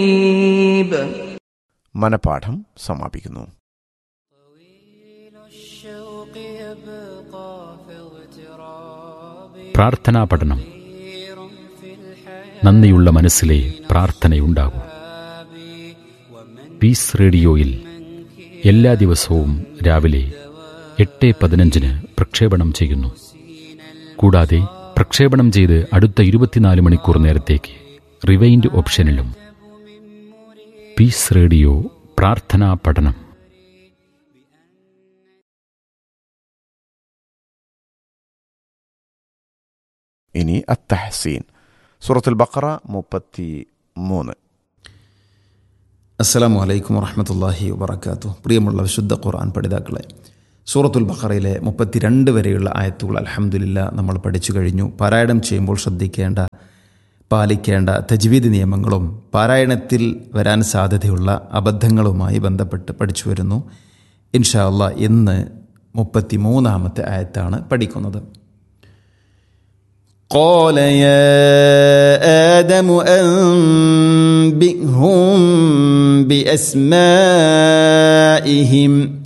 മനപാഠം സമാപിക്കുന്നു الشوق يبقى في اغتراب പ്രാർത്ഥനാ പഠനം في الحياة നന്ദിയുള്ള മനസ്സിലെ പ്രാർത്ഥനയുണ്ടാകൂ പീസ് റേഡിയോയിൽ എല്ലാ ദിവസവും രാവിലെ എട്ട് പതിനഞ്ചിന് പ്രക്ഷേപണം ചെയ്യുന്നു കൂടാതെ പ്രക്ഷേപണം ചെയ്ത് അടുത്ത ഇരുപത്തിനാല് മണിക്കൂർ നേരത്തേക്ക് റിവൈൻഡ് ഓപ്ഷനിലും പീസ് റേഡിയോ പ്രാർത്ഥനാ പഠനം ഇനി അത്തഹസീൻ സൂറത്തുൽ ബക്കറ മുപ്പത്തി മൂന്ന് അസ്സലാമു അലൈക്കും വറഹമത്തല്ലാഹി വബർക്കാത്തു പ്രിയമുള്ള വിശുദ്ധ ഖുർആൻ പഠിതാക്കളെ സൂറത്തുൽ ബഖറയിലെ മുപ്പത്തിരണ്ട് വരെയുള്ള ആയത്തുകൾ അലഹമുല്ല നമ്മൾ പഠിച്ചു കഴിഞ്ഞു പാരായണം ചെയ്യുമ്പോൾ ശ്രദ്ധിക്കേണ്ട പാലിക്കേണ്ട തജ്വീദ് നിയമങ്ങളും പാരായണത്തിൽ വരാൻ സാധ്യതയുള്ള അബദ്ധങ്ങളുമായി ബന്ധപ്പെട്ട് പഠിച്ചു വരുന്നു ഇൻഷാ അള്ളാ ഇന്ന് മുപ്പത്തി മൂന്നാമത്തെ ആയത്താണ് പഠിക്കുന്നത് قال يا آدم أنبئهم بأسمائهم